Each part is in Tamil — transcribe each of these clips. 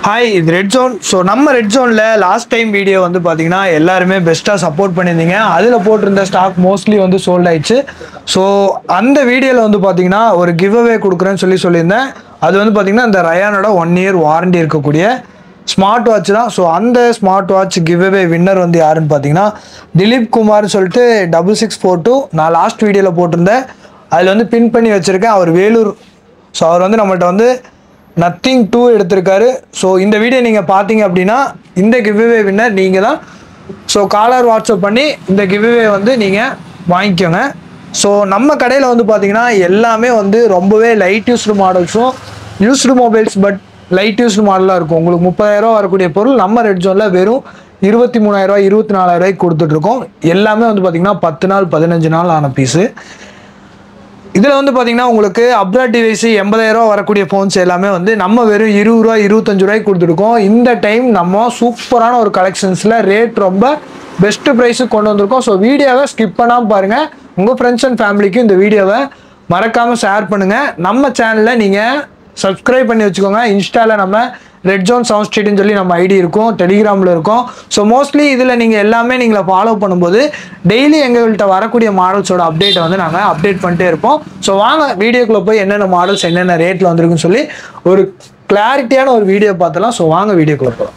ஹாய் இது ரெட் ஜோன் ஸோ நம்ம ரெட் ஜோனில் லாஸ்ட் டைம் வீடியோ வந்து பார்த்தீங்கன்னா எல்லாருமே பெஸ்ட்டாக சப்போர்ட் பண்ணியிருந்தீங்க அதில் போட்டிருந்த ஸ்டாக் மோஸ்ட்லி வந்து சோல்ட் ஆயிடுச்சு ஸோ அந்த வீடியோவில் வந்து பார்த்தீங்கன்னா ஒரு கிவ் அவே கொடுக்குறேன்னு சொல்லி சொல்லியிருந்தேன் அது வந்து பார்த்தீங்கன்னா இந்த ரயானோட ஒன் இயர் வாரண்டி இருக்கக்கூடிய ஸ்மார்ட் வாட்ச் தான் ஸோ அந்த smart watch give away winner வந்து யாருன்னு பார்த்தீங்கன்னா திலீப் குமார்னு சொல்லிட்டு டபுள் சிக்ஸ் ஃபோர் டூ நான் லாஸ்ட் வீடியோவில் போட்டிருந்தேன் அதில் வந்து பின் பண்ணி வச்சுருக்கேன் அவர் வேலூர் ஸோ அவர் வந்து நம்மள்ட்ட வந்து நத்திங் டூ எடுத்திருக்காரு ஸோ இந்த வீடியோ நீங்கள் பார்த்தீங்க அப்படின்னா இந்த கிவ்வே வின்னர் நீங்கள் தான் ஸோ காலர் வாட்ஸ்அப் பண்ணி இந்த கிவ்வே வந்து நீங்கள் வாங்கிக்கோங்க ஸோ நம்ம கடையில் வந்து பார்த்தீங்கன்னா எல்லாமே வந்து ரொம்பவே லைட் யூஸ்டு மாடல்ஸும் used mobiles but light used மாடலாக இருக்கும் உங்களுக்கு முப்பதாயிரம் வரக்கூடிய பொருள் நம்ம ரெட் ஜோனில் வெறும் இருபத்தி மூணாயிரரூவா இருபத்தி நாலாயிரரூவாய்க்கு கொடுத்துட்ருக்கோம் எல்லாமே வந்து பார்த்தீங்கன்னா பத்து நாள் பதினஞ்சு நாள் ஆன பீஸு இதில் வந்து பார்த்தீங்கன்னா உங்களுக்கு அப்ராட் டிவைஸ் எண்பதாயிரம் வரக்கூடிய ஃபோன்ஸ் எல்லாமே வந்து நம்ம வெறும் இருபது ரூபா இருபத்தஞ்சு ரூபாய்க்கு கொடுத்துருக்கோம் இந்த டைம் நம்ம சூப்பரான ஒரு கலெக்ஷன்ஸில் ரேட் ரொம்ப பெஸ்ட் ப்ரைஸுக்கு கொண்டு வந்திருக்கோம் ஸோ வீடியோவை ஸ்கிப் பண்ணாமல் பாருங்கள் உங்கள் ஃப்ரெண்ட்ஸ் அண்ட் ஃபேமிலிக்கும் இந்த வீடியோவை மறக்காமல் ஷேர் பண்ணுங்கள் நம்ம சேனலில் நீங்கள் சப்ஸ்கிரைப் பண்ணி வச்சுக்கோங்க இன்ஸ்டாவில் நம்ம ரெட் ஜோன் சவுண்ட் ஸ்ட்ரீட்னு சொல்லி நம்ம ஐடி இருக்கும் டெலிகிராமில் இருக்கும் ஸோ மோஸ்ட்லி இதில் நீங்கள் எல்லாமே நீங்களை ஃபாலோ பண்ணும்போது டெய்லி எங்கள்கிட்ட வரக்கூடிய மாடல்ஸோட அப்டேட்டை வந்து நாங்கள் அப்டேட் பண்ணிட்டே இருப்போம் ஸோ வாங்க வீடியோக்குள்ளே போய் என்னென்ன மாடல்ஸ் என்னென்ன ரேட்டில் வந்திருக்குன்னு சொல்லி ஒரு கிளாரிட்டியான ஒரு வீடியோ பார்த்தலாம் ஸோ வாங்க வீடியோக்குள்ளே போகலாம்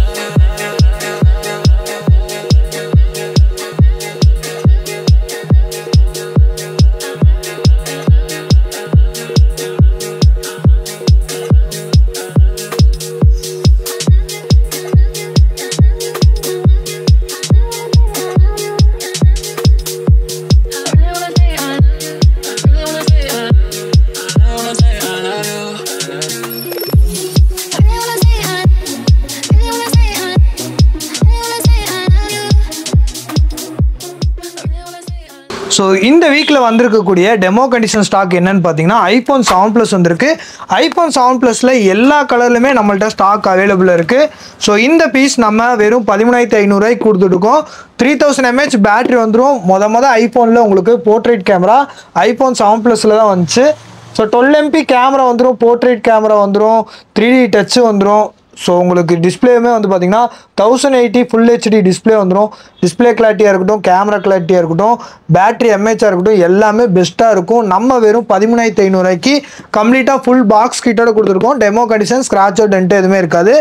ஸோ இந்த வீக்கில் வந்திருக்கக்கூடிய டெமோ கண்டிஷன் ஸ்டாக் என்னன்னு பார்த்தீங்கன்னா ஐஃபோன் செவன் ப்ளஸ் வந்திருக்கு ஐஃபோன் செவன் ப்ளஸில் எல்லா கலர்லையுமே நம்மள்ட்ட ஸ்டாக் அவைலபிள் இருக்குது ஸோ இந்த பீஸ் நம்ம வெறும் பதிமூணாயிரத்தி ஐநூறுரூவாய்க்கு கொடுத்துட்ருக்கோம் த்ரீ தௌசண்ட் எம்ஏஹெச் பேட்டரி வந்துடும் மொத மொதல் ஐஃபோனில் உங்களுக்கு போர்ட்ரேட் கேமரா ஐஃபோன் செவன் ப்ளஸில் தான் வந்துச்சு ஸோ டுவெல் எம்பி கேமரா வந்துடும் போர்ட்ரேட் கேமரா வந்துடும் த்ரீ டி டச்சு வந்துடும் ஸோ உங்களுக்கு டிஸ்பிளேயுமே வந்து பார்த்தீங்கன்னா thousand eighty full HD display வந்துடும் டிஸ்பிளே கிளாரிட்டியாக இருக்கட்டும் கேமரா கிளாரிட்டியாக இருக்கட்டும் பேட்டரி எம்ஏஹாக இருக்கட்டும் எல்லாமே பெஸ்ட்டாக இருக்கும் நம்ம வெறும் பதிமூணாயிரத்தி ஐநூறுரூவாய்க்கு கம்ப்ளீட்டாக ஃபுல் பாக்ஸ் கிட்டோட கொடுத்துருக்கோம் demo condition scratch out dent எதுவுமே இருக்காது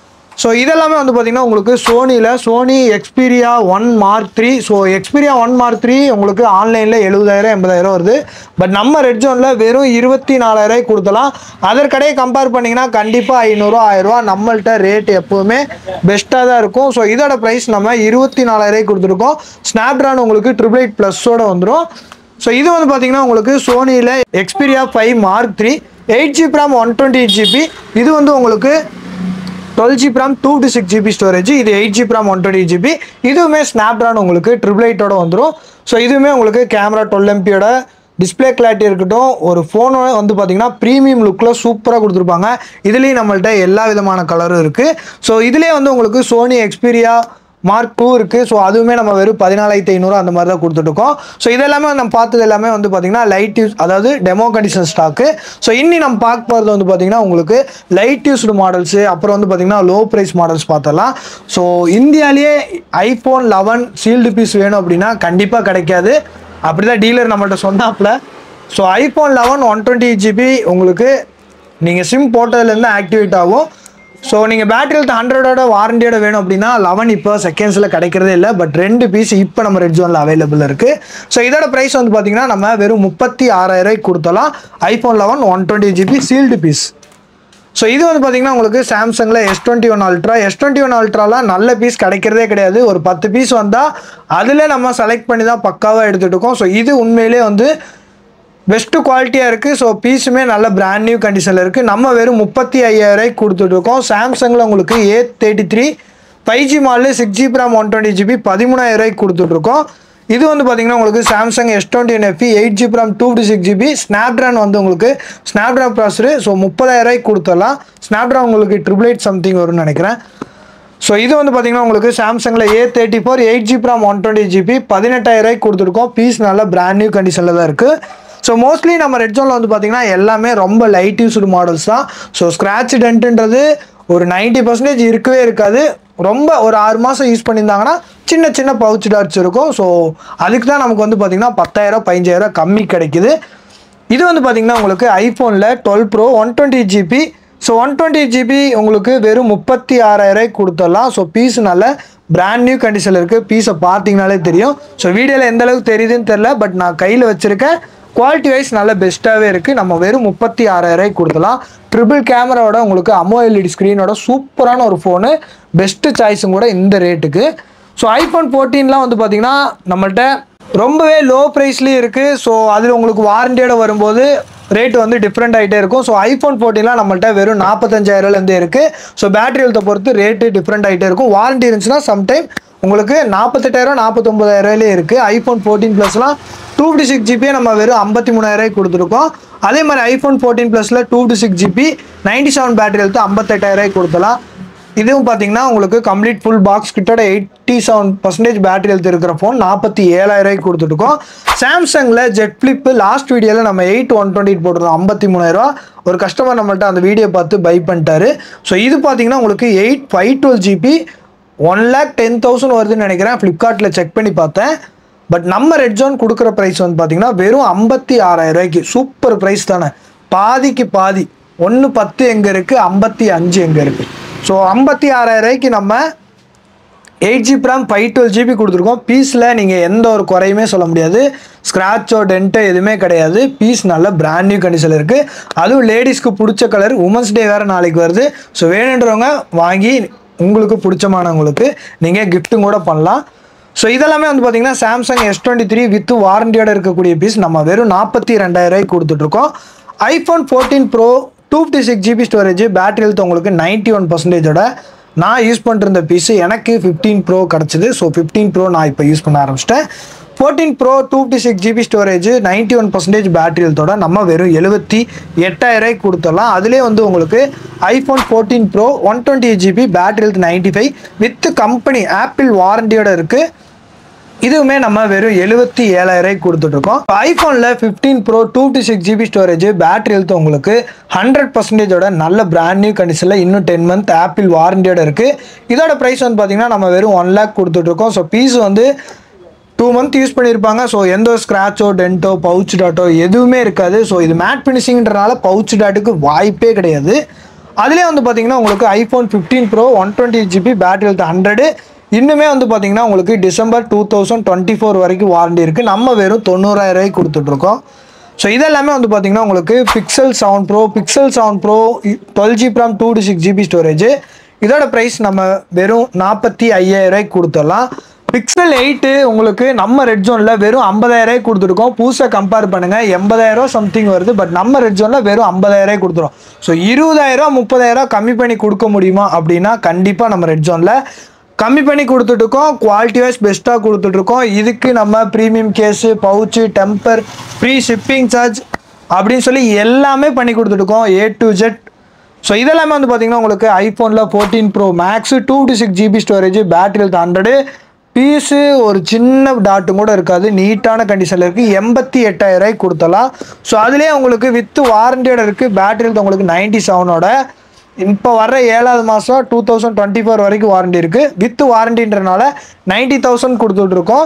ஸோ இதெல்லாமே வந்து பார்த்தீங்கன்னா உங்களுக்கு சோனியில் Sony Xperia one mark three so Xperia one mark three உங்களுக்கு ஆன்லைனில் எழுபதாயிரம் எண்பதாயிரம் வருது பட் நம்ம ரெட் ஜோனில் வெறும் இருபத்தி நாலாயிரூவாய்க்கு கொடுத்தலாம் அதற்கடையே கம்பேர் பண்ணிங்கன்னா கண்டிப்பாக ஐநூறுரூவா ஆயிரரூவா நம்மள்ட்ட ரேட் எப்போவுமே பெஸ்ட்டாக தான் இருக்கும் ஸோ இதோட ப்ரைஸ் நம்ம இருபத்தி நாலாயிரூவாய்க்கு கொடுத்துருக்கோம் ஸ்னாப்ட்ரான் உங்களுக்கு ட்ரிபிள் எயிட் ப்ளஸோட வந்துடும் ஸோ இது வந்து பார்த்தீங்கன்னா உங்களுக்கு சோனியில் Xperia five mark three eight GB RAM one twenty eight GB இது வந்து உங்களுக்கு twelve GB RAM two two six GB storage இது eight GB RAM one twenty GB இதுவுமே ஸ்னாப்ட்ரான் உங்களுக்கு ட்ரிபிள் எயிட்டோட வந்துடும் ஸோ இதுவுமே உங்களுக்கு கேமரா டுவெல் எம்பியோட டிஸ்பிளே கிளாரிட்டி இருக்கட்டும் ஒரு ஃபோனோட வந்து பார்த்தீங்கன்னா ப்ரீமியம் லுக்கில் சூப்பராக கொடுத்துருப்பாங்க இதுலேயும் நம்மள்ட்ட எல்லா விதமான கலரும் இருக்குது ஸோ இதுலேயே வந்து உங்களுக்கு சோனி எக்ஸ்பீரியா மார்க் டூ இருக்குது ஸோ அதுவுமே நம்ம வெறும் பதினாலாயிரத்தி ஐநூறு அந்த மாதிரி தான் கொடுத்துட்ருக்கோம் ஸோ இதெல்லாமே நம்ம பார்த்தது எல்லாமே வந்து பார்த்திங்கன்னா லைட் யூஸ் அதாவது டெமோ கண்டிஷன் ஸ்டாக்கு ஸோ இன்னி நம்ம பார்க்க போகிறது வந்து பார்த்திங்கன்னா உங்களுக்கு லைட் யூஸ்டு மாடல்ஸு அப்புறம் வந்து பார்த்திங்கன்னா லோ ப்ரைஸ் மாடல்ஸ் பார்த்தலாம் ஸோ இந்தியாவிலேயே ஐஃபோன் லெவன் சீல்டு பீஸ் வேணும் அப்படின்னா கண்டிப்பாக கிடைக்காது அப்படி தான் டீலர் நம்மள்ட்ட சொன்னாப்புல so iPhone eleven one twenty GB உங்களுக்கு நீங்கள் சிம் போட்டதுலேருந்து ஆக்டிவேட் ஆகும் ஸோ நீங்கள் பேட்டரி ஹெல்த் ஹண்ட்ரடோட வாரண்டியோட வேணும் அப்படின்னா லெவன் இப்போ செகண்ட்ஸில் கிடைக்கிறதே இல்லை பட் ரெண்டு பீஸ் இப்போ நம்ம ரெட் ஜோனில் அவைலபிள் இருக்குது ஸோ இதோட ப்ரைஸ் வந்து பார்த்தீங்கன்னா நம்ம வெறும் முப்பத்தி ஆறாயிரூவாய்க்கு கொடுத்தலாம் iPhone eleven one twenty GB sealed piece so இது வந்து பார்த்தீங்கன்னா உங்களுக்கு சாம்சங்கில் S twenty one ultra S twenty one அல்ட்ராலாம் நல்ல பீஸ் கிடைக்கிறதே கிடையாது ஒரு பத்து பீஸ் வந்தால் அதில் நம்ம செலக்ட் பண்ணி தான் பக்காவாக எடுத்துகிட்டு இருக்கோம் ஸோ இது உண்மையிலே வந்து பெஸ்ட்டு குவாலிட்டியாக இருக்குது ஸோ பீஸுமே நல்ல பிராண்ட் நியூ கண்டிஷனில் இருக்குது நம்ம வெறும் முப்பத்தி ஐயாயிரூவாய்க்கு கொடுத்துட்ருக்கோம் சாம்சங்கில் உங்களுக்கு A thirty three five G model six GB RAM one twenty GB பதிமூணாயிரூவாய்க்கு கொடுத்துட்ருக்கோம் இது வந்து பார்த்தீங்கன்னா உங்களுக்கு Samsung S twenty one FE eight GB RAM two two six GB Snapdragon வந்து உங்களுக்கு ஸ்னாப்ட்ரான் ப்ராசரு ஸோ முப்பதாயிரூவாய்க்கு கொடுத்துடலாம் ஸ்னாப்ட்ரான் உங்களுக்கு ட்ரிபிள் எயிட் சம்திங் வரும்னு நினைக்கிறேன் ஸோ இது வந்து பார்த்தீங்கன்னா உங்களுக்கு சாம்சங்கில் A thirty four eight GB RAM one twenty GB பதினெட்டாயிரூவாய்க்கு கொடுத்துருக்கோம் பீஸ் நல்ல பிராண்ட் நியூ கண்டிஷனில் தான் இருக்குது ஸோ மோஸ்ட்லி நம்ம ரெட் ஜோனில் வந்து பார்த்தீங்கன்னா எல்லாமே ரொம்ப லைட் யூஸ்டு மாடல்ஸ் தான் ஸோ ஸ்க்ராட்ச் டென்ட்டுன்றது ஒரு 90% பர்சன்டேஜ் இருக்கவே இருக்காது ரொம்ப ஒரு ஆறு மாதம் யூஸ் பண்ணியிருந்தாங்கன்னா சின்ன சின்ன பவுச் டாட்ஸ் இருக்கும் ஸோ அதுக்கு தான் நமக்கு வந்து பார்த்திங்கன்னா பத்தாயிரம் பதினஞ்சாயிரம் கம்மி கிடைக்குது இது வந்து பார்த்தீங்கன்னா உங்களுக்கு ஐஃபோனில் twelve pro one twenty GB so one twenty GB உங்களுக்கு வெறும் முப்பத்தி ஆறாயிரம் கொடுத்துடலாம் ஸோ பீஸ் நல்ல பிராண்ட் நியூ கண்டிஷனில் இருக்குது பீஸை பார்த்தீங்கனாலே தெரியும் ஸோ வீடியோவில் எந்த அளவுக்கு தெரியுதுன்னு தெரில பட் நான் கையில் வச்சுருக்கேன் குவாலிட்டி வைஸ் நல்ல பெஸ்ட்டாகவே இருக்குது நம்ம வெறும் முப்பத்தி ஆறாயிரம் கொடுக்கலாம் ட்ரிபிள் கேமராவோட உங்களுக்கு அமோ எல்இடி ஸ்க்ரீனோட சூப்பரான ஒரு ஃபோனு பெஸ்ட்டு சாய்ஸும் கூட இந்த ரேட்டுக்கு ஸோ ஐஃபோன் ஃபோர்டீன்லாம் வந்து பார்த்தீங்கன்னா நம்மள்ட்ட ரொம்பவே லோ ப்ரைஸ்லேயும் இருக்குது ஸோ அதில் உங்களுக்கு வாரண்டியோட வரும்போது ரேட் வந்து டிஃப்ரெண்ட் ஆகிட்டே இருக்கும் ஸோ ஐஃபோன் ஃபோர்டீன்லாம் நம்மள்ட்ட வெறும் நாற்பத்தஞ்சாயிரம்லேருந்து இருக்குது ஸோ பேட்டரி ஹெல்த்தை பொறுத்து ரேட்டு டிஃப்ரெண்ட் ஆகிட்டே இருக்கும் வாரண்டி இருந்துச்சுன்னா சம்டைம் உங்களுக்கு நாற்பத்தெட்டாயிரம் நாற்பத்தொம்பதாயிரம்லேயே இருக்குது ஐஃபோன் ஃபோர்டீன் ப்ளஸ்லாம் டூ ஃபிஃப்டி சிக்ஸ் ஜிபியை நம்ம வெறும் ஐம்பத்தி மூணாயிரம் கொடுத்துருக்கோம் அதே மாதிரி ஐஃபோன் ஃபோர்டீன் ப்ளஸில் two fifty six GB ninety seven battery health ஐம்பத்தெட்டாயிரம் கொடுத்தலாம் இதுவும் பார்த்தீங்கன்னா உங்களுக்கு கம்ப்ளீட் ஃபுல் பாக்ஸ் கிட்டோட eighty seven percentage battery health இருக்கிற ஃபோன் நாற்பத்தி ஏழாயிரம் கொடுத்துருக்கோம் சாம்சங்கில் ஜெட் ஃப்ளிப்பு லாஸ்ட் வீடியோவில் நம்ம எயிட் ஒன் டுவெண்ட்டி போட்டிருந்தோம் ஐம்பத்தி மூணாயிரரூவா ஒரு கஸ்டமர் நம்மள்ட்ட அந்த வீடியோ பார்த்து பை பண்ணிட்டாரு ஸோ இது பார்த்தீங்கன்னா உங்களுக்கு eight five twelve GB one lakh ten thousand வருதுன்னு நினைக்கிறேன் ஃப்ளிப்கார்ட்டில் செக் பண்ணி பார்த்தேன் பட் நம்ம ரெட் ஜோன் கொடுக்குற ப்ரைஸ் வந்து பார்த்தீங்கன்னா வெறும் ஐம்பத்தி ஆறாயிரம் ரூபாய்க்கு சூப்பர் ப்ரைஸ் தானே பாதிக்கு பாதி ஒன்று பத்து எங்கே இருக்குது ஐம்பத்தி அஞ்சு எங்கே இருக்குது ஸோ ஐம்பத்தி ஆறாயிரம் ரூபாய்க்கு நம்ம eight GB RAM five twelve GB கொடுத்துருக்கோம் பீஸில் நீங்கள் எந்த ஒரு குறையுமே சொல்ல முடியாது ஸ்க்ராச்சோ டென்ட்டோ எதுவுமே கிடையாது பீஸ் நல்ல பிராண்ட் நியூ கண்டிஷனில் இருக்குது அதுவும் லேடிஸ்க்கு பிடிச்ச கலர் உமன்ஸ் டே வேறு நாளைக்கு வருது ஸோ வேணுன்றவங்க வாங்கி உங்களுக்கு பிடிச்சமானவங்களுக்கு நீங்கள் கிஃப்ட்டும் கூட பண்ணலாம் ஸோ இதெல்லாமே வந்து பார்த்தீங்கன்னா Samsung S twenty three with வாரண்டியோட இருக்கக்கூடிய பீஸ் நம்ம வெறும் நாற்பத்தி ரெண்டாயிரம் கொடுத்துட்ருக்கோம் iPhone fourteen pro two fifty six GB storage battery health உங்களுக்கு நைன்ட்டி ஒன் பர்சன்டேஜோட நான் யூஸ் பண்ணிருந்த பீஸு எனக்கு ஃபிஃப்டீன் ப்ரோ கிடச்சிது ஸோ ஃபிஃப்டீன் ப்ரோ நான் இப்போ யூஸ் பண்ண ஆரம்பிச்சிட்டேன் fourteen pro two fifty six GB storage ninety one percentage battery ஹெல்த்தோட நம்ம வெறும் எழுபத்தி எட்டாயிரம் கொடுத்துடலாம் அதிலே வந்து உங்களுக்கு iPhone fourteen bro one twenty GB battery health ninety five with company Apple வாரண்டியோட இருக்குது இதுவுமே நம்ம வெறும் எழுபத்தி ஏழாயிரம் கொடுத்துட்ருக்கோம் ஐஃபோனில் fifteen pro two D six GB storage battery health உங்களுக்கு ஹண்ட்ரட் பர்சன்டேஜோட நல்ல பிராண்ட் நியூ கண்டிஷனில் இன்னும் டென் மந்த் ஆப்பிள் வாரண்டியோட இருக்குது இதோட ப்ரைஸ் வந்து பார்த்தீங்கன்னா நம்ம வெறும் ஒன் லேக் கொடுத்துட்ருக்கோம் ஸோ பீஸ் வந்து டூ மந்த் யூஸ் பண்ணியிருப்பாங்க ஸோ எந்த ஒரு ஸ்க்ராச்சோ டென்ட்டோ பவுச் டாட்டோ எதுவுமே இருக்காது ஸோ இது மேட் ஃபினிஷிங்கிறனால பவுச் டாட்டுக்கு வாய்ப்பே கிடையாது அதுலேயே வந்து பார்த்தீங்கன்னா உங்களுக்கு iPhone fifteen pro one twenty GB battery health hundred இன்னுமே வந்து பார்த்தீங்கன்னா உங்களுக்கு December two thousand twenty four வரைக்கும் வாரண்டி இருக்குது நம்ம வெறும் தொண்ணூறாயிரம் ரூபாய்க்கு கொடுத்துட்ருக்கோம் ஸோ இதெல்லாமே வந்து பார்த்தீங்கன்னா உங்களுக்கு Pixel seven pro Pixel seven pro twelve GB RAM two two six GB storage இதோட ப்ரைஸ் நம்ம வெறும் நாற்பத்தி ஐயாயிரம் ரூபாய்க்கு கொடுத்துடலாம் பிக்சல் எயிட்டு உங்களுக்கு நம்ம ரெட் ஜோனில் வெறும் ஐம்பதாயிரம் கொடுத்துருக்கோம் புதுசாக கம்பேர் பண்ணுங்கள் எண்பதாயிரம் சம்திங் வருது பட் நம்ம ரெட் ஜோனில் வெறும் ஐம்பதாயிரம் கொடுத்துரும் ஸோ இருபதாயிரம் முப்பதாயிரம் கம்மி பண்ணி கொடுக்க முடியுமா அப்படின்னா கண்டிப்பாக நம்ம ரெட் ஜோனில் கம்மி பண்ணி கொடுத்துட்ருக்கோம் குவாலிட்டி வைஸ் பெஸ்ட்டாக கொடுத்துட்ருக்கோம் இதுக்கு நம்ம premium case pouch temper free shipping charge அப்படின்னு சொல்லி எல்லாமே பண்ணி கொடுத்துட்ருக்கோம் ஏ டு ஜெட் ஸோ இதெல்லாமே வந்து பார்த்தீங்கன்னா உங்களுக்கு ஐஃபோனில் fourteen pro max two two six GB storage battery health hundred piece ஒரு சின்ன டாட்டும் கூட இருக்காது நீட்டான கண்டிஷனில் இருக்குது எண்பத்தி எட்டாயிரம் ரூபாய்க்கு கொடுத்தலாம் ஸோ அதுலேயே உங்களுக்கு வித்து வாரண்டியோட இருக்குது பேட்டரி ஹெல்த் உங்களுக்கு நைன்டி செவனோட இப்போ வர்ற ஏழாவது மாதம் டூ தௌசண்ட் டுவெண்ட்டி ஃபோர் வரைக்கும் வாரண்டி இருக்குது வித் வாரண்டின்றனால நைன்ட்டி தௌசண்ட் கொடுத்துட்ருக்கோம்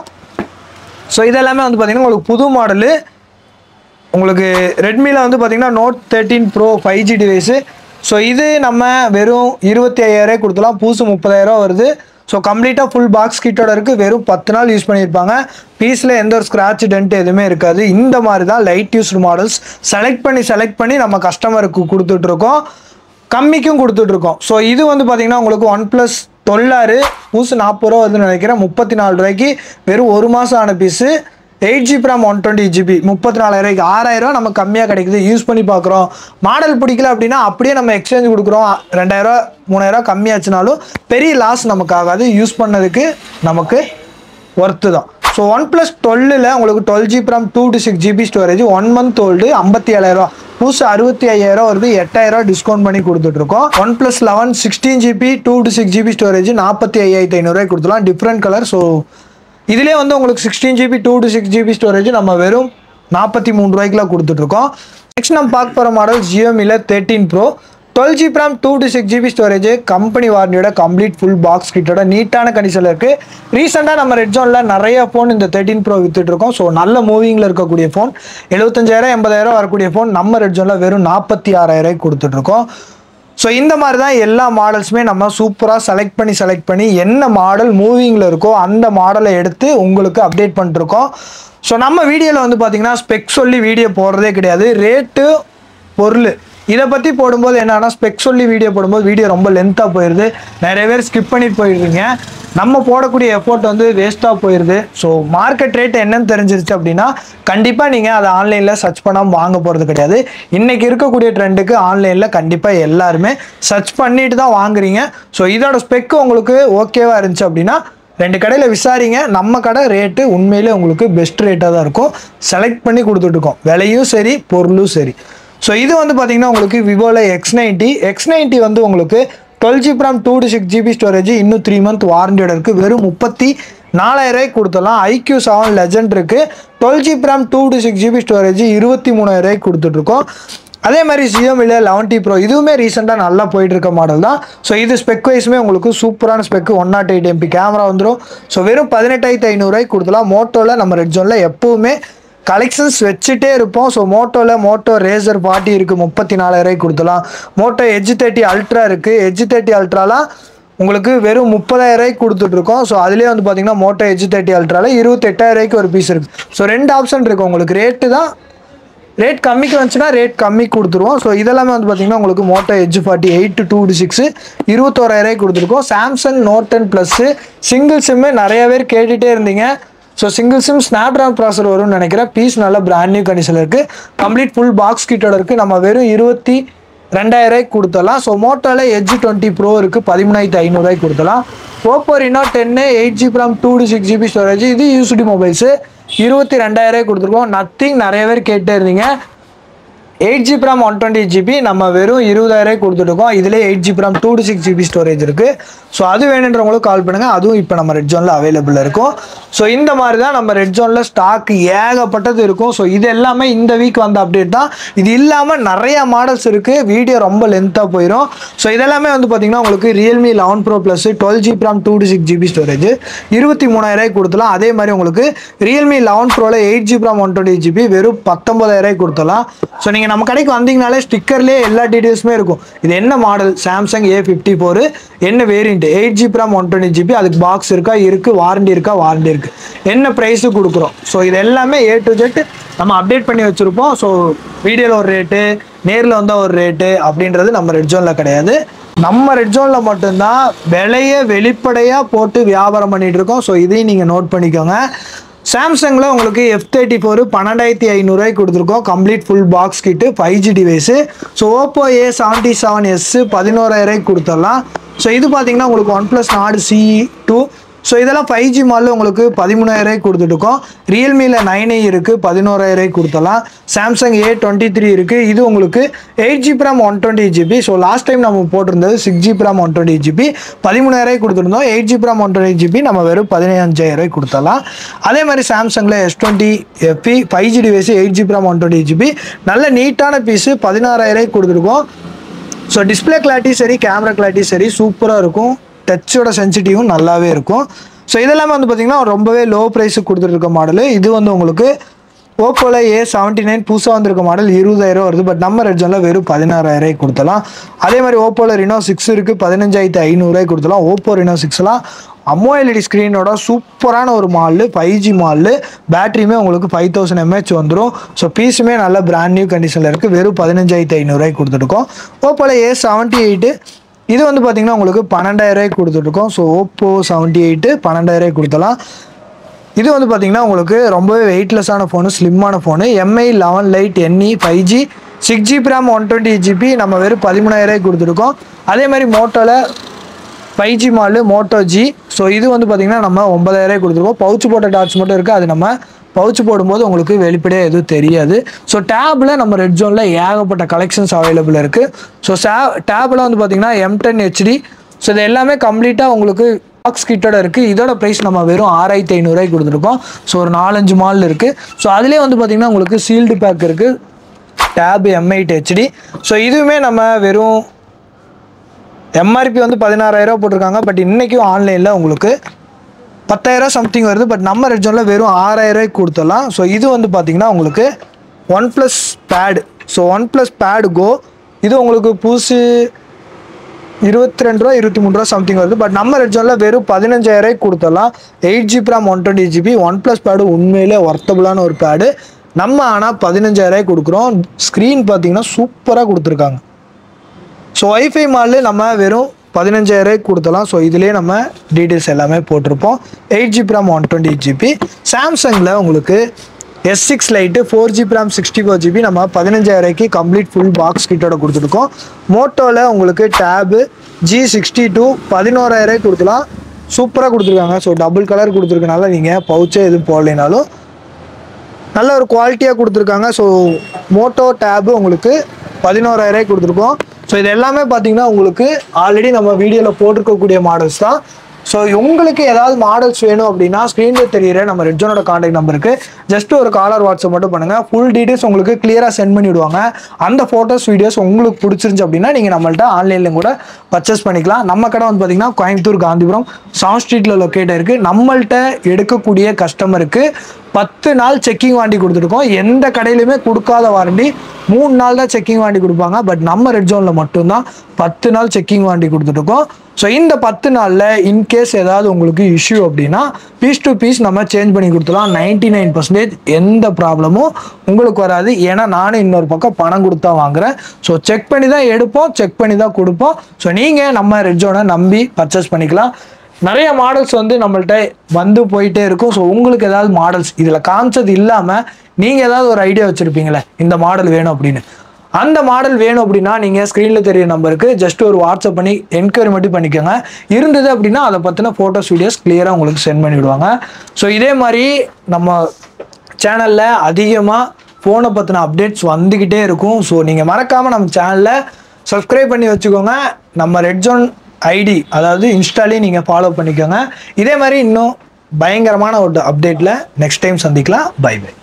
ஸோ இதெல்லாமே வந்து பார்த்திங்கன்னா உங்களுக்கு புது மாடலு உங்களுக்கு ரெட்மியில் வந்து பார்த்திங்கன்னா note thirteen pro five G device so இது நம்ம வெறும் இருபத்தி ஐயாயிரம் கொடுத்தலாம் புதுசு முப்பதாயிரம் வருது ஸோ கம்ப்ளீட்டாக ஃபுல் பாக்ஸ் கிட்டோட இருக்குது வெறும் பத்து நாள் யூஸ் பண்ணியிருப்பாங்க பீஸில் எந்த ஒரு ஸ்க்ராட்ச் டென்ட் எதுவுமே இருக்காது இந்த மாதிரி தான் லைட் யூஸ்டு மாடல்ஸ் செலக்ட் பண்ணி செலக்ட் பண்ணி நம்ம கஸ்டமருக்கு கொடுத்துட்ருக்கோம் கம்மிக்கும் கொடுத்துட்ருக்கோம் ஸோ இது வந்து பார்த்தீங்கன்னா உங்களுக்கு ஒன் ப்ளஸ் தொள்ளாறு புதுசு நாற்பது ரூபா வருதுன்னு நினைக்கிறேன் முப்பத்தி நாலு ரூபாய்க்கு வெறும் ஒரு மாதம் ஆன piece eight GB RAM one twenty GB முப்பத்தி நாலாயிரூவாய்க்கு ஆறாயிரம் நமக்கு கம்மியாக கிடைக்குது யூஸ் பண்ணி பார்க்குறோம் மாடல் பிடிக்கல அப்படின்னா அப்படியே நம்ம எக்ஸ்சேஞ்ச் கொடுக்குறோம் ரெண்டாயிரூவா மூணாயிரூவா கம்மியாச்சுனாலும் பெரிய லாஸ் நமக்கு ஆகாது யூஸ் பண்ணதுக்கு நமக்கு ஒர்த்து தான் ஸோ ஒன் ப்ளஸ் டுவெல்லில் உங்களுக்கு twelve GB RAM two two six GB storage one month old ஐம்பத்தி ஏழாயிரரூவா புதுசு அறுபத்தி ஐயாயிரம் வருது எட்டாயிரம் டிஸ்கவுண்ட் பண்ணி கொடுத்துட்ருக்கோம் one plus eleven sixteen GB two two six GB storage நாற்பத்தி ஐயாயிரத்தி ஐநூறுரூவாய்க்கு கொடுத்துலாம் டிஃப்ரெண்ட் கலர் ஸோ இதிலே வந்து உங்களுக்கு sixteen GB two two six GB storage நம்ம வெறும் நாற்பத்தி மூணு ரூபாய்க்குலாம் கொடுத்துட்ருக்கோம் நெக்ஸ்ட் நம்ம பார்க்க போகிற மாடல் ஜியோமியில் thirteen pro twelve GB RAM two two six GB storage company வாரண்டியோட கம்ப்ளீட் ஃபுல் பாக்ஸ் கிட்டோட நீட்டான கண்டிஷனில் இருக்குது ரீசெண்டாக நம்ம ரெட் ஜோனில் நிறைய ஃபோன் இந்த தேர்ட்டின் ப்ரோ வித்துட்டு இருக்கோம் ஸோ நல்ல மூவிங்கில் இருக்கக்கூடிய ஃபோன் எழுபத்தஞ்சாயிரம் எண்பதாயிரம் வரக்கூடிய ஃபோன் நம்ம ரெட் ஜோனில் வெறும் நாற்பத்தி ஆறாயிரம் கொடுத்துட்ருக்கோம் ஸோ இந்த மாதிரி தான் எல்லா மாடல்ஸுமே நம்ம சூப்பராக செலக்ட் பண்ணி செலக்ட் பண்ணி என்ன மாடல் மூவிங்கில் இருக்கோ அந்த மாடலை எடுத்து உங்களுக்கு அப்டேட் பண்ணிட்டுருக்கோம் ஸோ நம்ம வீடியோவில் வந்து பார்த்தீங்கன்னா ஸ்பெக் சொல்லி வீடியோ போடுறதே கிடையாது ரேட்டு பொருள் இதை பற்றி போடும்போது என்னன்னா ஸ்பெக் சொல்லி வீடியோ போடும்போது வீடியோ ரொம்ப லென்த்தாக போயிடுது நிறைய பேர் ஸ்கிப் பண்ணிட்டு போயிடுறீங்க நம்ம போடக்கூடிய எஃபோர்ட் வந்து வேஸ்ட்டாக போயிடுது ஸோ மார்க்கெட் ரேட் என்னன்னு தெரிஞ்சிருச்சு அப்படின்னா கண்டிப்பாக நீங்கள் அதை ஆன்லைனில் சர்ச் பண்ணாமல் வாங்க போகிறது கிடையாது இன்றைக்கி இருக்கக்கூடிய ட்ரெண்டுக்கு ஆன்லைனில் கண்டிப்பாக எல்லாருமே சர்ச் பண்ணிட்டு தான் வாங்குறீங்க ஸோ இதோட ஸ்பெக்கு உங்களுக்கு ஓகேவாக இருந்துச்சு அப்படின்னா ரெண்டு கடையில் விசாரிங்க நம்ம கடை ரேட்டு உண்மையிலே உங்களுக்கு பெஸ்ட் ரேட்டாக தான் இருக்கும் செலக்ட் பண்ணி கொடுத்துட்ருக்கோம் விலையும் சரி பொருளும் சரி ஸோ இது வந்து பார்த்தீங்கன்னா உங்களுக்கு விவோவில் எக்ஸ் நைன்ட்டி எக்ஸ் நைன்ட்டி வந்து உங்களுக்கு twelve GB RAM two two six GB storage இன்னும் த்ரீ மந்த் வாரண்டியோட இருக்குது வெறும் முப்பத்தி நாலாயிரரூவாய்க்கு கொடுத்துடலாம் ஐக்யூ செவன் லெஜண்ட் இருக்குது twelve GB RAM two two six GB storage இருபத்தி மூணாயிரரூவாய்க்கு கொடுத்துட்ருக்கோம் அதே மாதிரி ஜியோமில லெவன் டி ப்ரோ இதுவுமே ரீசெண்டாக நல்லா போயிட்டு இருக்க மாடல் தான் ஸோ இது ஸ்பெக் வைஸுமே உங்களுக்கு சூப்பரான spec one nought eight MP camera வந்துடும் ஸோ வெறும் பதினெட்டாயிரத்தி ஐநூறுரூவாய்க்கு கொடுத்துலாம் மோட்டோவில் நம்ம ரெட் ஜோனில் எப்போவுமே கலெக்ஷன்ஸ் வச்சுட்டே இருப்போம் ஸோ மோட்டோவில் மோட்டோ ரேசர் ஃபார்ட்டி இருக்குது முப்பத்தி நாலாயிரூவாய்க்கு கொடுத்துலாம் மோட்டோ எஜ் தேர்ட்டி அல்ட்ரா இருக்குது எஜ் தேர்ட்டி அல்ட்ராலாம் உங்களுக்கு வெறும் முப்பதாயிரரூவாய்க்கு கொடுத்துட்ருக்கோம் ஸோ அதுலேயே வந்து பார்த்தீங்கன்னா மோட்டோ எஜ் தேர்ட்டி அல்ட்ராவில் இருபத்தெட்டாயிரரூவாய்க்கு ஒரு பீஸ் இருக்குது ஸோ ரெண்டு ஆப்ஷன் இருக்குது உங்களுக்கு ரேட்டு தான் ரேட் கம்மிக்கு வந்துச்சுன்னா ரேட் கம்மி கொடுத்துருவோம் ஸோ இதெல்லாமே வந்து பார்த்தீங்கன்னா உங்களுக்கு Moto Edge forty eight two two six இருபத்தோராயிரூவாய்க்கு கொடுத்துருக்கோம் Samsung Note ten plus single SIM நிறைய பேர் கேட்டுகிட்டே இருந்தீங்க so single SIM Snapdragon processor வரும்னு நினைக்கிறேன் பீஸ் நல்ல பிராண்ட் நியூ கண்டிஷனில் இருக்குது கம்ப்ளீட் ஃபுல் பாக்ஸ் கிட்டோட இருக்குது நம்ம வெறும் இருபத்தி ரெண்டாயிரூவாய்க்கு கொடுத்தலாம் ஸோ மோட்டோவில் எஜ் டுவெண்ட்டி ப்ரோ இருக்குது பதிமூணாயிரத்தி ஐநூறுரூவாய்க்கு கொடுத்தலாம் Oppo Reno ten eight GB RAM two two six GB storage இது யூஸ்டி மொபைல்ஸு இருபத்தி ரெண்டாயிரூவாய்க்கு கொடுத்துருக்கோம் நத்திங் நிறைய பேர் கேட்டே இருந்தீங்க eight GB RAM one twenty GB நம்ம வெறும் இருபதாயிரம் கொடுத்துருக்கோம் இதிலே eight GB RAM two two six GB storage இருக்குது ஸோ அது வேணுன்றவங்களுக்கு கால் பண்ணுங்கள் அதுவும் இப்போ நம்ம ரெட் ஜோனில் அவைலபிள் இருக்கும் ஸோ இந்த மாதிரி தான் நம்ம ரெட் ஜோனில் ஸ்டாக் ஏகப்பட்டது இருக்கும் ஸோ இது எல்லாமே இந்த வீக் வந்த அப்டேட் தான் இது இல்லாமல் நிறைய மாடல்ஸ் இருக்குது வீடியோ ரொம்ப லென்த்தாக போயிடும் ஸோ இதெல்லாமே வந்து பார்த்திங்கன்னா உங்களுக்கு Realme eleven pro plus twelve GB RAM two two six GB storage இருபத்தி மூணாயிரம் கொடுத்துலாம் அதே மாதிரி உங்களுக்கு ரியல்மி லெவன் ப்ரோவில் eight GB RAM one twenty GB வெறும் பத்தொம்பதாயிரம் கொடுத்துலாம் ஸோ நீங்கள் நம்ம கடைக்கு வந்தீங்கனாலே ஸ்டிக்கர்லேயே எல்லா டீட்டெயில்ஸுமே இருக்கும் இது என்ன model Samsung A fifty four என்ன variant eight GB RAM one twenty GB அதுக்கு பாக்ஸ் இருக்கா இருக்குது வாரண்டி இருக்கா வாரண்டி இருக்குது என்ன ப்ரைஸு கொடுக்குறோம் ஸோ இது எல்லாமே ஏ டு ஜெட் நம்ம அப்டேட் பண்ணி வச்சுருப்போம் ஸோ வீடியோவில் ஒரு ரேட்டு நேரில் வந்தால் ஒரு ரேட்டு அப்படின்றது நம்ம ரெட் ஜோனில் கிடையாது நம்ம ரெட் ஜோனில் மட்டும்தான் விலையை வெளிப்படையாக போட்டு வியாபாரம் பண்ணிகிட்டு இருக்கோம் ஸோ இதையும் நீங்கள் நோட் பண்ணிக்கோங்க சாம்சங்கில் உங்களுக்கு எஃப் தேர்ட்டி ஃபோர் பன்னெண்டாயிரத்தி ஐநூறுரூவாய்க்கு கொடுத்துருக்கோம் complete full box kit five G device so Oppo A seventy seven S பதினோராயிரூவாய்க்கு கொடுத்துடலாம் ஸோ இது பார்த்தீங்கன்னா உங்களுக்கு one plus Nord CE two so இதெல்லாம் ஃபைவ் ஜி மாலில் உங்களுக்கு பதிமூணாயிரூவாய்க்கு கொடுத்துட்டுருக்கோம் ரியல்மியில் நைன் ஐ இருக்குது பதினோராயிரூவாய்க்கு கொடுத்தலாம் சாம்சங் ஏ டுவெண்ட்டி த்ரீ இருக்குது இது உங்களுக்கு eight GB RAM one twenty GB so last time நம்ம போட்டிருந்தது six GB RAM one twenty GB பதிமூணாயிரூவாய்க்கு கொடுத்துருந்தோம் eight GB RAM one twenty GB நம்ம வெறும் பதினஞ்சாயிரூவாய்க்கு கொடுத்தலாம் அதே மாதிரி சாம்சங்கில் S twenty FE five G device eight GB RAM one twenty GB நல்ல நீட்டான பீஸு பதினாறாயிரூவாய்க்கு கொடுத்துருக்கோம் ஸோ டிஸ்பிளே கிளாரிட்டி சரி கேமரா கிளாரிட்டி சரி சூப்பராக இருக்கும் டச்சோட சென்சிட்டிவும் நல்லாவே இருக்கும் ஸோ இதெல்லாமே வந்து பார்த்திங்கன்னா ரொம்பவே லோ ப்ரைஸுக்கு கொடுத்துருக்க மாடலு இது வந்து உங்களுக்கு ஓப்போவில் ஏ செவன்ட்டி நைன் புதுசாக வந்திருக்க மாடல் இருபதாயிரம் வருது பட் நம்ம ரெட் ஜோனில் வெறும் பதினாறாயிரம் கொடுத்தலாம் அதே மாதிரி ஓப்போவில் ரினோ சிக்ஸ் இருக்குது பதினஞ்சாயிரத்தி ஐநூறுரூவாய்க்கு கொடுத்தலாம் ஓப்போ ரினோ சிக்ஸ்லாம் அம்மோஎல்இடி ஸ்க்ரீனோட சூப்பரான ஒரு மாலு ஃபைவ் ஜி மாலு பேட்டரியுமே உங்களுக்கு ஃபைவ் தௌசண்ட் எம்ஏஹெச் வந்துடும் ஸோ பீஸுமே நல்ல பிராண்ட் நியூ கண்டிஷனில் இருக்குது வெறும் பதினஞ்சாயிரத்தி ஐநூறுரூவாய்க்கு கொடுத்துருக்கோம் ஓப்போவில் ஏ செவன்ட்டி எயிட்டு இது வந்து பார்த்தீங்கன்னா உங்களுக்கு பன்னெண்டாயிரூவாய்க்கு கொடுத்துட்ருக்கோம் ஸோ ஓப்போ செவன்ட்டி எயிட்டு பன்னெண்டாயிரூவாய்க்கு கொடுத்தலாம் இது வந்து பார்த்தீங்கன்னா உங்களுக்கு ரொம்பவே வெயிட்லெஸ்ஸான ஃபோனு ஸ்லிம்மான phone Mi eleven lite NE five G six GB RAM one twenty GB நம்ம வெறும் பதிமூணாயிரூவாய்க்கு கொடுத்துருக்கோம் அதே மாதிரி மோட்டோவில் five G model Moto G so இது வந்து பார்த்திங்கன்னா நம்ம ஒன்பதாயிரம் கொடுத்துருக்கோம் பவுச் போட்ட டாட்ஸ் மட்டும் இருக்குது அது நம்ம பவுச் போடும்போது உங்களுக்கு வெளிப்படையாக எதுவும் தெரியாது ஸோ டேப்பில் நம்ம ரெட் ஜோனில் ஏகப்பட்ட கலெக்ஷன்ஸ் அவைலபிள் இருக்குது ஸோ சே டேப்பில் வந்து பார்த்திங்கன்னா எம் டென் ஹெச்டி ஸோ இது எல்லாமே கம்ப்ளீட்டாக உங்களுக்கு பாக்ஸ் கிட்டோட இருக்குது இதோட ப்ரைஸ் நம்ம வெறும் ஆறாயிரத்தி ஐநூறுரூவாய்க்கு கொடுத்துருக்கோம் ஸோ ஒரு நாலஞ்சு மால் இருக்குது ஸோ அதுலேயே வந்து பார்த்திங்கன்னா உங்களுக்கு சீல்டு பேக் இருக்குது tab M eight HD so இதுவுமே நம்ம வெறும் எம்ஆர்பி வந்து பதினாறாயிரம் போட்டிருக்காங்க பட் இன்றைக்கும் ஆன்லைனில் உங்களுக்கு பத்தாயிரம் சம்திங் வருது பட் நம்ம ரெட் ஜோனில் வெறும் ஆறாயிரம் ரூபாய்க்கு கொடுத்துடலாம் ஸோ இது வந்து பார்த்தீங்கன்னா உங்களுக்கு one OnePlus pad so OnePlus pad கோ இது உங்களுக்கு புதுசு இருபத்தி ரெண்டு ரூபா இருபத்தி மூணு ரூபா சம்திங் வருது பட் நம்ம ரெட் ஜோனில் வெறும் பதினஞ்சாயிரம் கொடுத்துடலாம் eight GB RAM one twenty GB OnePlus pad உண்மையிலே ஒர்த்தபுளான ஒரு பேடு நம்ம ஆனால் பதினஞ்சாயிரம் கொடுக்குறோம் ஸ்க்ரீன் பார்த்தீங்கன்னா சூப்பராக கொடுத்துருக்காங்க ஸோ ஒய்ஃபை மாலில் நம்ம வெறும் பதினஞ்சாயிரம் கொடுத்தலாம் ஸோ இதுலேயே நம்ம டீட்டெயில்ஸ் எல்லாமே போட்டிருப்போம் eight GB RAM one twenty GB சாம்சங்கில் உங்களுக்கு S six lite four GB RAM sixty four GB நம்ம பதினஞ்சாயிரூபாய்க்கு கம்ப்ளீட் ஃபுல் பாக்ஸ் கிட்டோட கொடுத்துருக்கோம் மோட்டோவில் உங்களுக்கு டேபு ஜி சிக்ஸ்டி டூ பதினோராயிரம் கொடுக்கலாம் சூப்பராக கொடுத்துருக்காங்க ஸோ டபுள் கலர் கொடுத்துருக்கனால நீங்கள் பவுச்சே எதுவும் போடலைனாலும் நல்ல ஒரு குவாலிட்டியாக கொடுத்துருக்காங்க ஸோ மோட்டோ டேபு உங்களுக்கு பதினோராயிரம் கொடுத்துருக்கோம் ஸோ இது எல்லாமே பார்த்தீங்கன்னா உங்களுக்கு ஆல்ரெடி நம்ம வீடியோவில் போட்டிருக்கக்கூடிய மாடல்ஸ் தான் ஸோ உங்களுக்கு ஏதாவது மாடல்ஸ் வேணும் அப்படின்னா ஸ்க்ரீனில் தெரியிற நம்ம ரெட்ஜோனோட காண்டாக்ட் நம்பருக்கு ஜஸ்ட் ஒரு காலர் வாட்ஸ்அப் மட்டும் பண்ணுங்கள் ஃபுல் டீட்டெயில்ஸ் உங்களுக்கு கிளியராக சென்ட் பண்ணி விடுவாங்க அந்த ஃபோட்டோஸ் வீடியோஸ் உங்களுக்கு பிடிச்சிருந்துச்சு அப்படின்னா நீங்கள் நம்மள்ட்ட ஆன்லைனில் கூட பர்ச்சேஸ் பண்ணிக்கலாம் நம்ம கடை வந்து பார்த்தீங்கன்னா கோயம்புத்தூர் காந்திபுரம் சவுண்ட் ஸ்ட்ரீட்டில் லொக்கேட் இருக்குது நம்மள்ட்ட எடுக்கக்கூடிய கஸ்டமருக்கு பத்து நாள் செக்கிங் வாண்டி கொடுத்துருக்கோம் எந்த கடையிலுமே கொடுக்காத வாரண்டி மூணு நாள் தான் செக்கிங் வாண்டி கொடுப்பாங்க பட் நம்ம ரெட் ஜோனில் மட்டும்தான் பத்து நாள் செக்கிங் வாண்டி கொடுத்துருக்கோம் ஸோ இந்த பத்து நாளில் இன்கேஸ் ஏதாவது உங்களுக்கு இஷ்யூ அப்படின்னா பீஸ் டு பீஸ் நம்ம சேஞ்ச் பண்ணி கொடுத்துலாம் நைன்டி நைன் பர்சன்டேஜ் எந்த ப்ராப்ளமும் உங்களுக்கு வராது ஏன்னா நானும் இன்னொரு பக்கம் பணம் கொடுத்தா வாங்குறேன் ஸோ செக் பண்ணி தான் எடுப்போம் செக் பண்ணி தான் கொடுப்போம் ஸோ நீங்கள் நம்ம ரெட் ஜோனை நம்பி பர்ச்சேஸ் பண்ணிக்கலாம் நிறைய மாடல்ஸ் வந்து நம்மள்ட்ட வந்து போயிட்டே இருக்கும் ஸோ உங்களுக்கு ஏதாவது மாடல்ஸ் இதில் காமிச்சது இல்லாமல் நீங்கள் ஏதாவது ஒரு ஐடியா வச்சுருப்பீங்களே இந்த மாடல் வேணும் அப்படின்னு அந்த மாடல் வேணும் அப்படின்னா நீங்கள் ஸ்க்ரீனில் தெரிய நம்பருக்கு ஜஸ்ட் ஒரு வாட்ஸ்அப் பண்ணி என்கொயரி மட்டும் பண்ணிக்கோங்க இருந்தது அப்படின்னா அதை பற்றின ஃபோட்டோஸ் வீடியோஸ் கிளியராக உங்களுக்கு சென்ட் பண்ணி விடுவாங்க ஸோ இதே மாதிரி நம்ம சேனலில் அதிகமாக ஃபோனை பற்றின அப்டேட்ஸ் வந்துக்கிட்டே இருக்கும் ஸோ நீங்கள் மறக்காமல் நம்ம சேனலில் சப்ஸ்கிரைப் பண்ணி வச்சுக்கோங்க நம்ம ரெட் ஜோன் ஐடி அதாவது இன்ஸ்டாலையும் நீங்கள் ஃபாலோ பண்ணிக்கோங்க இதே மாதிரி இன்னும் பயங்கரமான ஒரு அப்டேட்டில் நெக்ஸ்ட் டைம் சந்திக்கலாம் பை பை